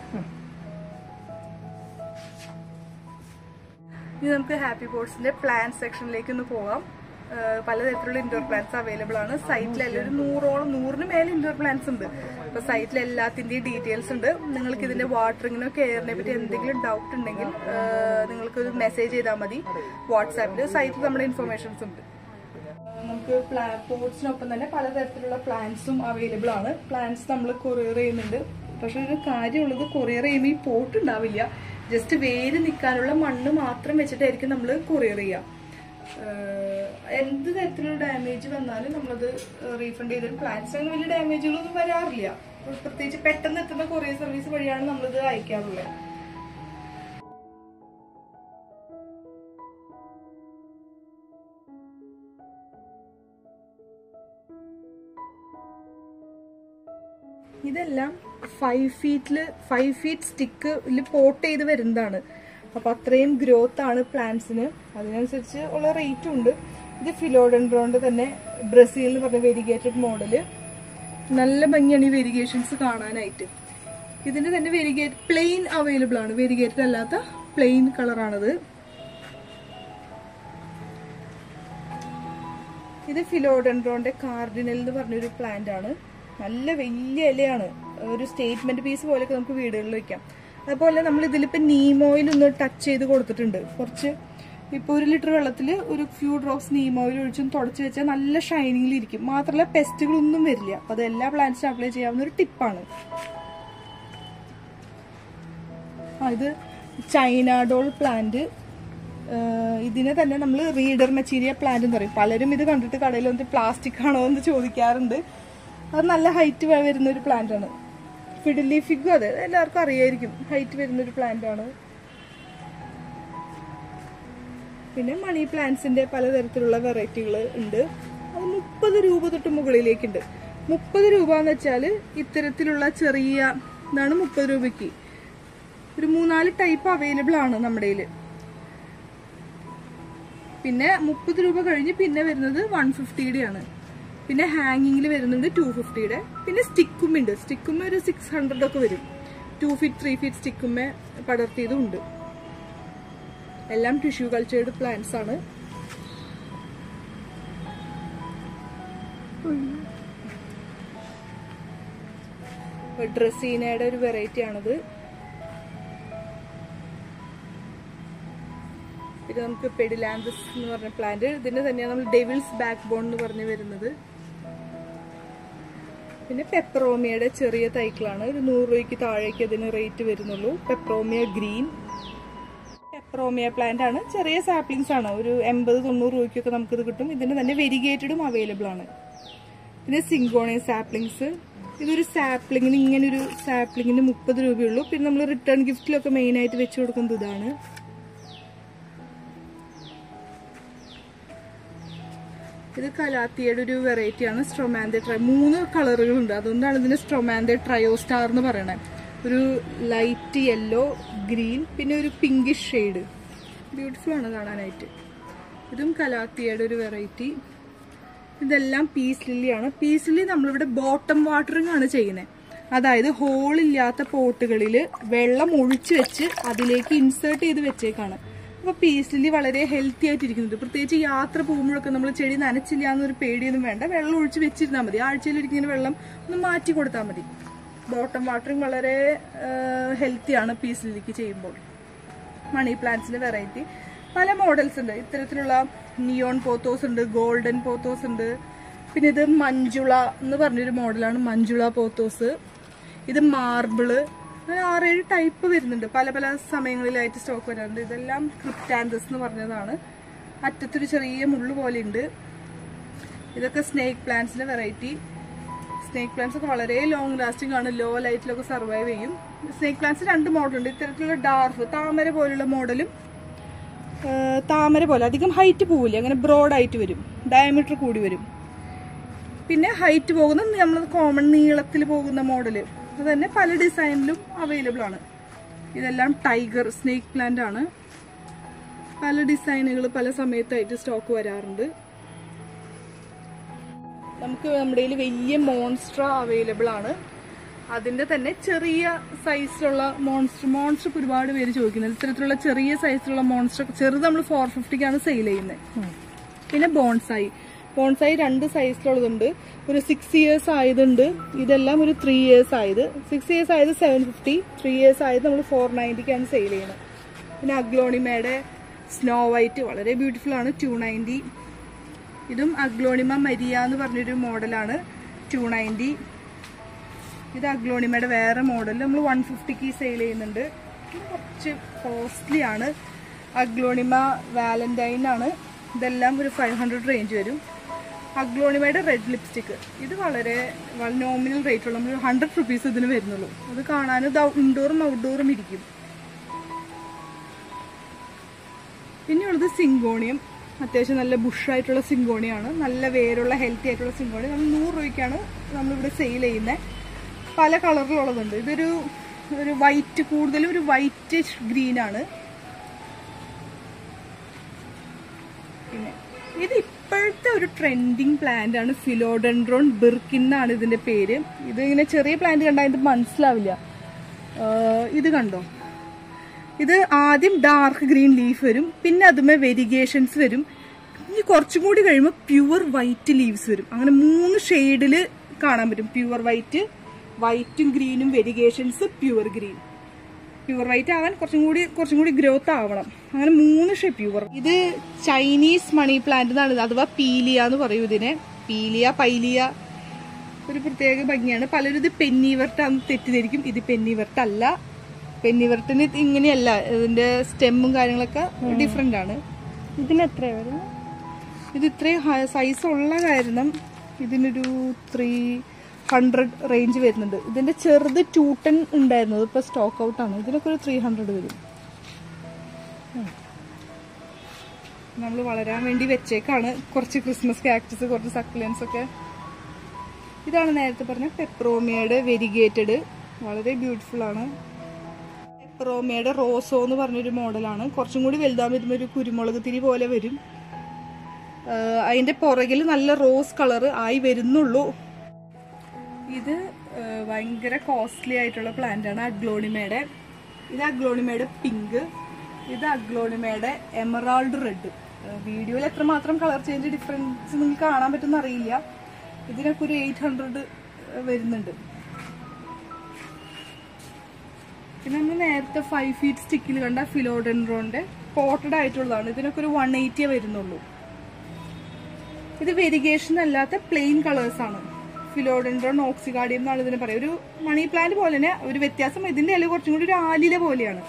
ഇനി നമുക്ക് ഹാപ്പി ബോർഡ്സിന്റെ പ്ലാൻ സെക്ഷനിലേക്ക് ഒന്ന് പോകാം ഏഹ് പലതരത്തിലുള്ള ഇൻഡോർ പ്ലാന്റ്സ് അവൈലബിൾ ആണ് സൈറ്റിലെല്ലാം ഒരു നൂറോളം നൂറിന് മേലെ ഇൻഡോർ പ്ലാന്റ്സ് ഉണ്ട് അപ്പൊ സൈറ്റിൽ എല്ലാത്തിന്റെയും ഡീറ്റെയിൽസ് ഉണ്ട് നിങ്ങൾക്ക് ഇതിന്റെ വാട്ടറിങ്ങിനോ കെയറിനെ പറ്റി എന്തെങ്കിലും ഡൗട്ട് ഉണ്ടെങ്കിൽ ഏഹ് നിങ്ങൾക്ക് ഒരു മെസ്സേജ് ചെയ്താൽ മതി വാട്സാപ്പിൽ സൈറ്റിൽ നമ്മുടെ ഇൻഫർമേഷൻസ് ഉണ്ട് നമുക്ക് പോട്ട്സിനൊപ്പം തന്നെ പലതരത്തിലുള്ള പ്ലാന്റ്സും അവൈലബിൾ ആണ് പ്ലാന്റ്സ് നമ്മൾ കൊറിയർ ചെയ്യുന്നുണ്ട് പക്ഷെ ഒരു കാര്യമുള്ളത് കൊറിയർ ചെയ്യുമ്പോൾ ഈ പോട്ട് ഉണ്ടാവില്ല ജസ്റ്റ് വേര് നിൽക്കാനുള്ള മണ്ണ് മാത്രം വെച്ചിട്ടായിരിക്കും നമ്മൾ കൊറിയർ ചെയ്യുക ഏഹ് എന്ത് തരത്തിലുള്ള ഡാമേജ് വന്നാലും നമ്മളത് റീഫണ്ട് ചെയ്തിട്ട് പ്ലാന്റ്സ് അങ്ങനെ വലിയ ഡാമേജുകളൊന്നും വരാറില്ല പ്രത്യേകിച്ച് പെട്ടെന്ന് എത്തുന്ന കൊറിയർ സർവീസ് വഴിയാണ് നമ്മളിത് അയക്കാറുള്ളത് ഇതെല്ലാം ഫൈവ് ഫീറ്റില് ഫൈവ് ഫീറ്റ് സ്റ്റിക്കിൽ പോട്ട് ചെയ്ത് വരുന്നതാണ് അപ്പൊ അത്രയും ഗ്രോത്ത് ആണ് പ്ലാന്റ്സിന് അതിനനുസരിച്ച് ഉള്ള റേറ്റും ഉണ്ട് ഇത് ഫിലോഡൻഡ്രോണ്ട് തന്നെ ബ്രസീൽ എന്ന് പറഞ്ഞ വെരിഗേറ്റഡ് മോഡല് നല്ല ഭംഗിയാണ് ഈ വെരിഗേഷൻസ് കാണാനായിട്ട് ഇതിന്റെ തന്നെ വെരിഗേറ്റ് പ്ലെയിൻ അവൈലബിൾ ആണ് വെരിഗേറ്റഡ് അല്ലാത്ത പ്ലെയിൻ കളറാണത് ഇത് ഫിലോഡൻഡ്രോന്റെ കാർഡിനൽ എന്ന് പറഞ്ഞൊരു പ്ലാന്റ് ആണ് നല്ല വലിയ ഇലയാണ് ഒരു സ്റ്റേറ്റ്മെന്റ് പീസ് പോലെയൊക്കെ നമുക്ക് വീടുകളിൽ വെക്കാം അതുപോലെ നമ്മൾ ഇതിലിപ്പോ നീം ഓയിൽ ഒന്ന് ടച്ച് ചെയ്ത് കൊടുത്തിട്ടുണ്ട് കുറച്ച് ഇപ്പൊ ഒരു ലിറ്റർ വെള്ളത്തിൽ ഒരു ഫ്യൂ ഡ്രോപ്സ് നീം ഓയിൽ ഒഴിച്ചും തുടച്ച് വെച്ചാൽ നല്ല ഷൈനിങ്ങിൽ ഇരിക്കും മാത്രമല്ല പെസ്റ്റുകളൊന്നും വരില്ല അപ്പൊ അത് എല്ലാ പ്ലാന്റ്സിനും അപ്ലൈ ചെയ്യാവുന്ന ഒരു ടിപ്പാണ് ആ ഇത് ചൈന ഡോൾ പ്ലാന്റ് ഏഹ് ഇതിനെ തന്നെ നമ്മൾ റീഡർ മെറ്റീരിയൽ പ്ലാന്റ് എന്ന് പറയും പലരും ഇത് കണ്ടിട്ട് കടയിൽ വന്നിട്ട് പ്ലാസ്റ്റിക് ആണോ എന്ന് ചോദിക്കാറുണ്ട് അത് നല്ല ഹൈറ്റ് വരുന്ന ഒരു പ്ലാന്റ് ആണ് ഫിഡിലി ഫിഗും അതെ എല്ലാവർക്കും അറിയായിരിക്കും ഹൈറ്റ് വരുന്ന ഒരു പ്ലാന്റ് ആണ് പിന്നെ മണി പ്ലാന്റ്സിന്റെ പലതരത്തിലുള്ള വെറൈറ്റികൾ ഉണ്ട് അത് മുപ്പത് രൂപ തൊട്ട് മുകളിലേക്കുണ്ട് മുപ്പത് രൂപ എന്ന് വെച്ചാൽ ഇത്തരത്തിലുള്ള ചെറിയ ഇതാണ് മുപ്പത് രൂപയ്ക്ക് ഒരു മൂന്നാല് ടൈപ്പ് അവൈലബിൾ ആണ് നമ്മുടെ കയ്യില് പിന്നെ മുപ്പത് രൂപ കഴിഞ്ഞ് പിന്നെ വരുന്നത് വൺ ഫിഫ്റ്റിയുടെ ആണ് പിന്നെ ഹാങ്ങിങ്ങിൽ വരുന്നുണ്ട് ടു ഫിഫ്റ്റിയുടെ പിന്നെ സ്റ്റിക്കും ഉണ്ട് സ്റ്റിക്കുമ്മ ഒരു സിക്സ് ഹൺഡ്രഡ് ഒക്കെ വരും ടു ഫീറ്റ് ത്രീ ഫീറ്റ് സ്റ്റിക്കുമ്മ പടർത്തിയതും ഉണ്ട് എല്ലാം ടിഷ്യൂ കൾച്ചേർഡ് പ്ലാന്റ്സ് ആണ് ഡ്രസ്സീനയുടെ ഒരു വെറൈറ്റി ആണത് പിന്നെ നമുക്ക് പെഡിലാന്തസ് എന്ന് പറഞ്ഞ പ്ലാന്റ് ഇതിന്റെ തന്നെയാണ് നമ്മൾ ഡെവിൾസ് ബാക്ക് ബോൺ എന്ന് പറഞ്ഞു വരുന്നത് പിന്നെ പെപ്പറോമിയയുടെ ചെറിയ തൈക്കളാണ് ഒരു നൂറ് രൂപയ്ക്ക് താഴേക്ക് അതിന് റേറ്റ് വരുന്നുള്ളൂ പെപ്പറോമിയ ഗ്രീൻ പെപ്പറോമിയ പ്ലാന്റ് ആണ് ചെറിയ സാപ്ലിങ്സ് ആണ് ഒരു എൺപത് തൊണ്ണൂറ് രൂപയ്ക്കൊക്കെ നമുക്കിത് കിട്ടും ഇതിന് തന്നെ വെരിഗേറ്റഡും അവൈലബിൾ ആണ് പിന്നെ സിങ്കോണിയ സാപ്ലിങ്സ് ഇതൊരു സാപ്ലിങ്ങിന് ഇങ്ങനെ ഒരു സാപ്ലിങ്ങിന് മുപ്പത് രൂപയുള്ളൂ പിന്നെ നമ്മൾ റിട്ടേൺ ഗിഫ്റ്റിലൊക്കെ മെയിൻ ആയിട്ട് വെച്ച് കൊടുക്കുന്നത് ഇതാണ് ഇത് കലാത്തിയുടെ ഒരു വെറൈറ്റി ആണ് സ്ട്രൊമാൻഡെ ട്രൈ മൂന്ന് കളറുകളുണ്ട് അതുകൊണ്ടാണ് ഇതിന് സ്ട്രൊമാൻഡെ ട്രയോ സ്റ്റാർ എന്ന് പറയണത് ഒരു ലൈറ്റ് യെല്ലോ ഗ്രീൻ പിന്നെ ഒരു പിങ്കിഷ് ഷെയ്ഡ് ബ്യൂട്ടിഫുൾ ആണ് കാണാനായിട്ട് ഇതും കലാത്തിയുടെ ഒരു വെറൈറ്റി ഇതെല്ലാം പീസ് ലില്ലിയാണ് പീസ് ലില്ലി നമ്മളിവിടെ ബോട്ടം വാട്ടറിംഗ് ആണ് ചെയ്യുന്നത് അതായത് ഹോൾ ഇല്ലാത്ത പോട്ടുകളിൽ വെള്ളം ഒഴിച്ചു വെച്ച് അതിലേക്ക് ഇൻസേർട്ട് ചെയ്ത് വെച്ചേക്കാണ് അപ്പൊ പീസ് ലില്ലി വളരെ ഹെൽത്തി ആയിട്ടിരിക്കുന്നുണ്ട് പ്രത്യേകിച്ച് യാത്ര പോകുമ്പോഴൊക്കെ നമ്മൾ ചെടി നനച്ചില്ല എന്നൊരു പേടിയൊന്നും വേണ്ട വെള്ളം ഒഴിച്ച് വെച്ചിരുന്നാൽ മതി ആഴ്ചയിൽ ഒരിക്കലും വെള്ളം ഒന്ന് മാറ്റി കൊടുത്താൽ മതി ബോട്ടം വാട്ടറിംഗ് വളരെ ഹെൽത്തിയാണ് പീസ് ലില്ലിക്ക് ചെയ്യുമ്പോൾ മണി പ്ലാന്റ്സിന്റെ വെറൈറ്റി പല മോഡൽസ് ഉണ്ട് ഇത്തരത്തിലുള്ള നിയോൺ പോത്തോസ് ഉണ്ട് ഗോൾഡൻ പോത്തോസ് ഉണ്ട് പിന്നെ ഇത് മഞ്ജുള എന്ന് പറഞ്ഞൊരു മോഡലാണ് മഞ്ജുള പോത്തോസ് ഇത് മാർബിള് അങ്ങനെ ആറേഴ് ടൈപ്പ് വരുന്നുണ്ട് പല പല സമയങ്ങളിലായിട്ട് സ്റ്റോക്ക് വരാറുണ്ട് ഇതെല്ലാം ക്രിപ്റ്റാന്തസ് എന്ന് പറഞ്ഞതാണ് അറ്റത്തൊരു ചെറിയ മുള്ളു പോലെ ഉണ്ട് ഇതൊക്കെ സ്നേക്ക് പ്ലാന്റ്സിന്റെ വെറൈറ്റി സ്നേക്ക് പ്ലാന്റ്സ് ഒക്കെ വളരെ ലോങ് ലാസ്റ്റിംഗ് ആണ് ലോ ലൈറ്റിലൊക്കെ സർവൈവ് ചെയ്യും സ്നേക്ക് പ്ലാന്റ്സ് രണ്ട് മോഡലുണ്ട് ഇത്തരത്തിലുള്ള ഡാർഫ് താമര പോലുള്ള മോഡലും ഏഹ് താമര പോലെ അധികം ഹൈറ്റ് പോവില്ല അങ്ങനെ ബ്രോഡ് ആയിട്ട് വരും ഡയമീറ്റർ കൂടി വരും പിന്നെ ഹൈറ്റ് പോകുന്ന നമ്മൾ കോമൺ നീളത്തിൽ പോകുന്ന മോഡല് അത് തന്നെ പല ഡിസൈനിലും അവൈലബിൾ ആണ് ഇതെല്ലാം ടൈഗർ സ്നേക്ക് പ്ലാന്റ് ആണ് പല ഡിസൈനുകൾ പല സമയത്തായിട്ട് സ്റ്റോക്ക് വരാറുണ്ട് നമുക്ക് നമ്മുടെ കയ്യിൽ വലിയ മോൺസ്ട്ര അവൈലബിൾ ആണ് അതിന്റെ തന്നെ ചെറിയ സൈസിലുള്ള മോൺസ്റ്റർ മോൺസ്റ്റർ ഒരുപാട് പേര് ചോദിക്കുന്നത് ഇത്തരത്തിലുള്ള ചെറിയ സൈസിലുള്ള മോൺസ്റ്റർ ചെറുത് നമ്മൾ ഫോർ ഫിഫ്റ്റിക്കാണ് സെയിൽ ചെയ്യുന്നത് പിന്നെ ബോൺസായി ബോൺസായി രണ്ട് സൈസിലുള്ളതുണ്ട് ഒരു സിക്സ് ഇയേഴ്സ് ആയതുണ്ട് ഇതെല്ലാം ഒരു ത്രീ ഇയേഴ്സ് ആയത് സിക്സ് ഇയേഴ്സ് ആയത് സെവൻ ഫിഫ്റ്റി ത്രീ ഇയേഴ്സ് ആയത് നമ്മൾ ഫോർ നയൻറ്റിക്കാണ് സെയിൽ ചെയ്യുന്നത് പിന്നെ അഗ്ലോണിമയുടെ സ്നോ വൈറ്റ് വളരെ ബ്യൂട്ടിഫുൾ ആണ് ടു നയൻറ്റി ഇതും അഗ്ലോണിമ മരിയ എന്ന് പറഞ്ഞൊരു മോഡലാണ് ടു നയൻറ്റി ഇത് അഗ്ലോണിമയുടെ വേറെ മോഡൽ നമ്മൾ വൺ ഫിഫ്റ്റിക്ക് സെയിൽ ചെയ്യുന്നുണ്ട് ഇത് കുറച്ച് കോസ്റ്റ്ലി ആണ് അഗ്ലോണിമ വാലന്റൈൻ ആണ് ഇതെല്ലാം ഒരു ഫൈവ് ഹൺഡ്രഡ് റേഞ്ച് വരും അഗ്ലോണിമയുടെ റെഡ് ലിപ്സ്റ്റിക്ക് ഇത് വളരെ നോമിനൽ റേറ്റ് ഉള്ള നമ്മൾ ഹൺഡ്രഡ് റുപ്പീസ് ഇതിന് വരുന്നുള്ളൂ അത് കാണാൻ ഇത് ഇൻഡോറും ഔട്ട്ഡോറും ഇരിക്കും പിന്നെയുള്ളത് സിങ്കോണിയം അത്യാവശ്യം നല്ല ബുഷായിട്ടുള്ള സിങ്കോണിയാണ് നല്ല വേരുള്ള ഹെൽത്തി ആയിട്ടുള്ള സിങ്കോണി നമ്മൾ നൂറ് രൂപയ്ക്കാണ് നമ്മളിവിടെ സെയിൽ ചെയ്യുന്നത് പല കളറിലുള്ളതുണ്ട് ഇതൊരു ഒരു വൈറ്റ് കൂടുതലും ഒരു വൈറ്റ് ഗ്രീൻ ആണ് പിന്നെ ഇത് ഇപ്പോഴത്തെ ഒരു ട്രെൻഡിങ് പ്ലാന്റ് ആണ് ഫിലോഡൻഡ്രോൺ ബിർക്കിൻ എന്നാണ് ഇതിന്റെ പേര് ഇത് ഇങ്ങനെ ചെറിയ പ്ലാന്റ് കണ്ടാൽ ഇത് മനസ്സിലാവില്ല ആഹ് ഇത് കണ്ടോ ഇത് ആദ്യം ഡാർക്ക് ഗ്രീൻ ലീഫ് വരും പിന്നെ അതുമേ വെരിഗേഷൻസ് വരും ഇനി കുറച്ചും കൂടി കഴിയുമ്പോൾ പ്യുവർ വൈറ്റ് ലീവ്സ് വരും അങ്ങനെ മൂന്ന് ഷെയ്ഡിൽ കാണാൻ പറ്റും പ്യുവർ വൈറ്റ് വൈറ്റും ഗ്രീനും variegations pure green pure white ആവാൻ കുറച്ചും കൂടി കുറച്ചും കൂടി ഗ്രോത്ത് ആവണം അങ്ങനെ മൂന്ന് ഷേ പ്യുവർ ഇത് ചൈനീസ് മണി പ്ലാന്റ് എന്നാണ് ഇത് അഥവാ പീലിയ എന്ന് പറയും ഇതിനെ പീലിയ പൈലിയ ഒരു പ്രത്യേക ഭംഗിയാണ് പലരും ഇത് പെന്നിവർട്ടാന്ന് തെറ്റിദ്ധരിക്കും ഇത് പെന്നിവർട്ട് അല്ല പെന്നിവർട്ടിന് ഇത് ഇങ്ങനെയല്ല ഇതിന്റെ സ്റ്റെമ്മും കാര്യങ്ങളൊക്കെ ഡിഫറെന്റ് ആണ് ഇതിന് എത്രയാ വരുന്നത് ഇത് ഇത്രയും സൈസ് ഉള്ള കാരണം ഇതിനൊരു ത്രീ ഹൺഡ്രഡ് റേഞ്ച് വരുന്നുണ്ട് ഇതിന്റെ ചെറുത് ടു ടെൻ ഉണ്ടായിരുന്നു ഇപ്പൊ സ്റ്റോക്ക് ഔട്ട് ആണ് ഇതിനൊക്കെ ഒരു ത്രീ ഹൺഡ്രഡ് വരും നമ്മൾ വളരാൻ വേണ്ടി വെച്ചേക്കാണ് കുറച്ച് ക്രിസ്മസ് കാക്ടസ് കുറച്ച് സക്ലൻസ് ഒക്കെ ഇതാണ് നേരത്തെ പറഞ്ഞ പെപ്രോമിയയുടെ വെരിഗേറ്റഡ് വളരെ ബ്യൂട്ടിഫുൾ ആണ് പെപ്രോമയുടെ റോസോ എന്ന് പറഞ്ഞൊരു മോഡലാണ് കുറച്ചും കൂടി വലുതാൻ വരുമ്പോൾ ഒരു കുരുമുളക് തിരി പോലെ വരും ആഹ് അതിന്റെ പുറകിൽ നല്ല റോസ് കളർ ആയി വരുന്നുള്ളൂ ഇത് ആഹ് ഭയങ്കര കോസ്റ്റ്ലി ആയിട്ടുള്ള പ്ലാന്റ് ആണ് അഗ്ലോണിമയുടെ ഇത് അഗ്ലോണിമയുടെ പിങ്ക് ഇത് അഗ്ലോണിമയുടെ എമറാൾഡ് റെഡ് വീഡിയോയിൽ എത്രമാത്രം കളർ ചേഞ്ച് ഡിഫറൻസ് നിങ്ങൾക്ക് കാണാൻ പറ്റുമെന്ന് അറിയില്ല ഇതിനൊക്കെ ഒരു എയ്റ്റ് ഹൺഡ്രഡ് വരുന്നുണ്ട് പിന്നെ നമ്മൾ നേരത്തെ ഫൈവ് ഫീറ്റ് സ്റ്റിക്കിൽ കണ്ട ഫിലോഡെൻഡ്രോന്റെ പോട്ടഡ് ആയിട്ടുള്ളതാണ് ഇതിനൊക്കെ ഒരു വൺ എയ്റ്റിയേ വരുന്നുള്ളൂ ഇത് വെരിഗേഷൻ അല്ലാത്ത പ്ലെയിൻ കളേഴ്സ് ആണ് ഫിലോഡെൻഡ്രോൺ ഓക്സിഗാഡിയം എന്നാണ് ഇതിന് പറയുക ഒരു മണി പ്ലാന്റ് പോലെ തന്നെ ഒരു വ്യത്യാസം ഇതിന്റെ ഇല കുറച്ചും കൂടി ഒരു ആലില പോലെയാണ്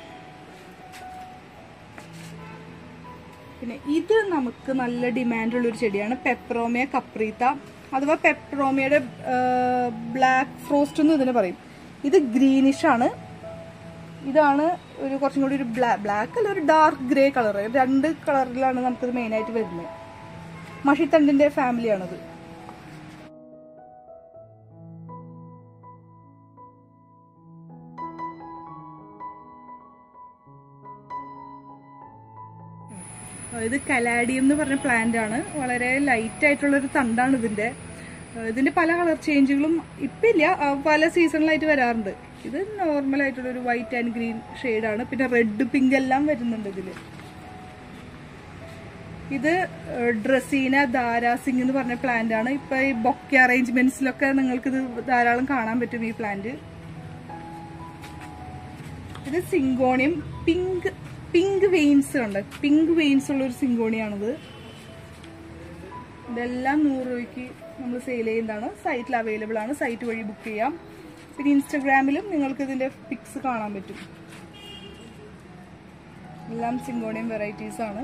പിന്നെ ഇത് നമുക്ക് നല്ല ഡിമാൻഡ് ഉള്ള ഒരു ചെടിയാണ് പെപ്രോമിയ കപ്രീത്ത അഥവാ പെപ്രോമിയയുടെ ബ്ലാക്ക് ഫ്രോസ്റ്റ് എന്ന് ഇതിന് പറയും ഇത് ഗ്രീനിഷ് ആണ് ഇതാണ് ഒരു കുറച്ചും കൂടി ഒരു ബ്ലാക്ക് അല്ല ഒരു ഡാർക്ക് ഗ്രേ കളർ രണ്ട് കളറിലാണ് നമുക്കിത് മെയിൻ ആയിട്ട് വരുന്നത് മഷിത്തണ്ടിന്റെ ഫാമിലിയാണത് ഇത് കലാഡിയം എന്ന് പറഞ്ഞ പ്ലാന്റ് ആണ് വളരെ ലൈറ്റ് ആയിട്ടുള്ള ഒരു തണ്ടാണ് ഇതിന്റെ ആ, ഇതിന്റെ പല കളർ ചേഞ്ചുകളും ഇപ്പൊ ഇല്ല ആ, പല സീസണിലായിട്ട് വരാറുണ്ട് ഇത് നോർമൽ ആയിട്ടുള്ള ഒരു വൈറ്റ് ആൻഡ് ഗ്രീൻ ആണ് പിന്നെ റെഡ് പിങ്ക് എല്ലാം വരുന്നുണ്ട് ഇതില് ഇത് ഡ്രസീന ദാരാസിംഗ് എന്ന് പറഞ്ഞ പ്ലാന്റ് ആണ് ഇപ്പൊ ഈ ബൊക്കെ അറേഞ്ച്മെന്റ്സിലൊക്കെ നിങ്ങൾക്ക് ഇത് ധാരാളം കാണാൻ പറ്റും ഈ പ്ലാന്റ് ഇത് സിങ്കോണിയം പിങ്ക് പിങ്ക് വെയിൻസ് ഉണ്ട് പിങ്ക് വെയിൻസ് ഉള്ള ഒരു സിങ്കോണിയാണിത് ഇതെല്ലാം നൂറ് രൂപയ്ക്ക് നമ്മൾ സെയിൽ ചെയ്യുന്നതാണ് സൈറ്റിൽ അവൈലബിൾ ആണ് സൈറ്റ് വഴി ബുക്ക് ചെയ്യാം പിന്നെ ഇൻസ്റ്റഗ്രാമിലും നിങ്ങൾക്ക് ഇതിന്റെ പിക്സ് കാണാൻ പറ്റും എല്ലാം സിങ്കോണിയം വെറൈറ്റീസ് ആണ്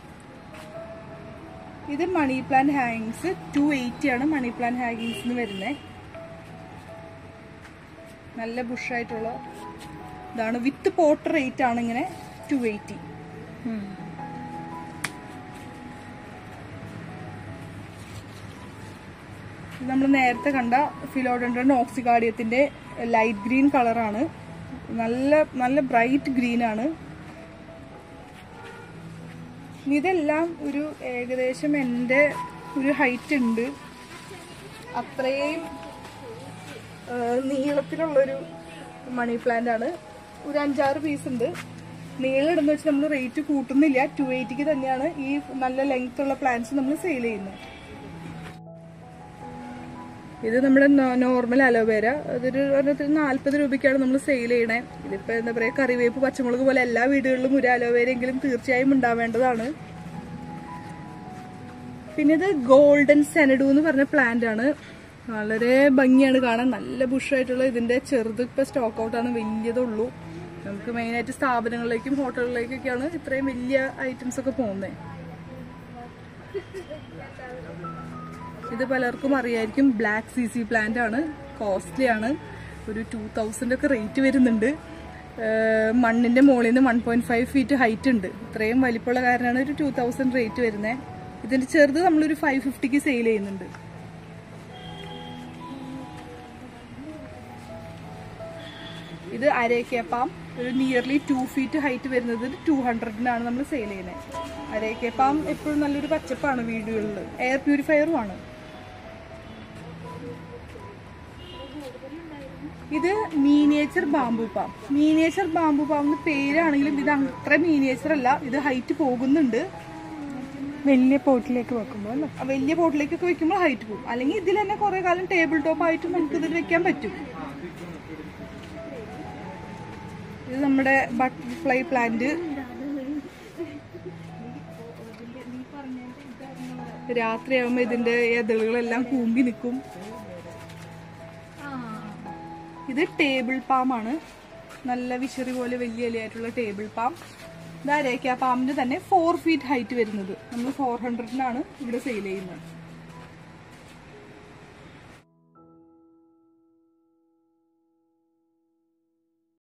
ഇത് മണി പ്ലാന്റ് ഹാങ്ങിങ്സ് ടു എയ്റ്റി ആണ് മണി പ്ലാന്റ് ഹാങ്ങിങ്സിന് വരുന്നത് നല്ല ബുഷായിട്ടുള്ള ഇതാണ് വിത്ത് പോട്ട് റേറ്റ് ആണ് ഇങ്ങനെ ടു എയ്റ്റി നമ്മൾ നേരത്തെ കണ്ട ഫിലോഡൻഡ്രൻ ഓക്സിഗാഡിയത്തിന്റെ ലൈറ്റ് ഗ്രീൻ കളറാണ് നല്ല നല്ല ബ്രൈറ്റ് ഗ്രീൻ ആണ് ഇനി ഇതെല്ലാം ഒരു ഏകദേശം എൻ്റെ ഒരു ഹൈറ്റ് ഉണ്ട് അത്രയും ആ, നീളത്തിലുള്ളൊരു മണി പ്ലാന്റ് ആണ് ഒരു അഞ്ചാറ് പീസ് ഉണ്ട് നീളം ഇടുന്ന വെച്ച് നമ്മൾ റേറ്റ് കൂട്ടുന്നില്ല ടു എയ്റ്റിക്ക് തന്നെയാണ് ഈ നല്ല ലെങ്ത് ഉള്ള പ്ലാന്റ്സ് നമ്മൾ സെയിൽ ചെയ്യുന്നത് ഇത് നമ്മുടെ നോർമൽ അലോവേര അതൊരു ഒരെണ്ണത്തിന് നാല്പത് രൂപയ്ക്കാണ് നമ്മൾ സെയിൽ ചെയ്യണേ ഇതിപ്പോ എന്താ പറയാ കറിവേപ്പ് പച്ചമുളക് പോലെ എല്ലാ വീടുകളിലും ഒരു അലോവേര എങ്കിലും തീർച്ചയായും ഉണ്ടാവേണ്ടതാണ് പിന്നെ ഇത് ഗോൾഡൻ സെനഡു എന്ന് പറഞ്ഞ പ്ലാന്റ് ആണ് വളരെ ഭംഗിയാണ് കാണാൻ നല്ല ബുഷായിട്ടുള്ള ഇതിന്റെ ചെറുത് ഇപ്പൊ സ്റ്റോക്ക് ഔട്ടാണ് വലിയതുള്ളൂ നമുക്ക് മെയിനായിട്ട് സ്ഥാപനങ്ങളിലേക്കും ഹോട്ടലുകളിലേക്കൊക്കെയാണ് ഇത്രയും വലിയ ഐറ്റംസ് ഒക്കെ പോകുന്നത് ഇത് പലർക്കും അറിയായിരിക്കും ബ്ലാക്ക് സി സി പ്ലാന്റ് ആണ് കോസ്റ്റ്ലി ആണ് ഒരു ടൂ തൗസൻഡ് ഒക്കെ റേറ്റ് വരുന്നുണ്ട് ഏഹ് മണ്ണിന്റെ മുകളിൽ നിന്ന് one point five feet height ഉണ്ട് ഇത്രയും വലിപ്പമുള്ള കാരണമാണ് ഒരു ടൂ തൗസൻഡ് റേറ്റ് വരുന്നത് ഇതിന്റെ ചെറുത് നമ്മളൊരു ഫൈവ് ഫിഫ്റ്റിക്ക് സെയിൽ ചെയ്യുന്നുണ്ട് ഇത് അരേക്കേപ്പാം ഒരു നിയർലി ടു ഫീറ്റ് ഹൈറ്റ് വരുന്നത് ടു ഹൺഡ്രഡിനാണ് നമ്മൾ സെയിൽ ചെയ്യുന്നത് അരേക്കേപ്പാം എപ്പോഴും നല്ലൊരു പച്ചപ്പാണ് വീടുകളിൽ എയർ പ്യൂരിഫയറും ആണ് ഇത് miniature bamboo palm miniature bamboo palm എന്ന് പേരാണെങ്കിലും ഇത് അത്ര മീനിയേച്ചർ അല്ല ഇത് ഹൈറ്റ് പോകുന്നുണ്ട് വലിയ പോട്ടിലേക്ക് വെക്കുമ്പോൾ അല്ലേ ആ വലിയ പോട്ടിലേക്കൊക്കെ വെക്കുമ്പോൾ ഹൈറ്റ് പോകും അല്ലെങ്കിൽ ഇതിൽ തന്നെ കുറെ കാലം ടേബിൾ ടോപ്പ് ആയിട്ട് നമുക്ക് ഇതിൽ വെക്കാൻ പറ്റും ഇത് നമ്മുടെ ബട്ടർഫ്ലൈ പ്ലാന്റ് രാത്രിയാകുമ്പോ ഇതിന്റെ ഇതളുകളെല്ലാം കൂമ്പി നിൽക്കും ഇത് ടേബിൾ പാം ആണ് നല്ല വിശറി പോലെ വലിയ ഇലയായിട്ടുള്ള ടേബിൾ പാം ഇത് അരേക്ക പാമ്പിന്റെ തന്നെ ഫോർ ഫീറ്റ് ഹൈറ്റ് വരുന്നത് നമ്മൾ ഫോർ ഹൺഡ്രഡിനാണ് ഇവിടെ സെയിൽ ചെയ്യുന്നത്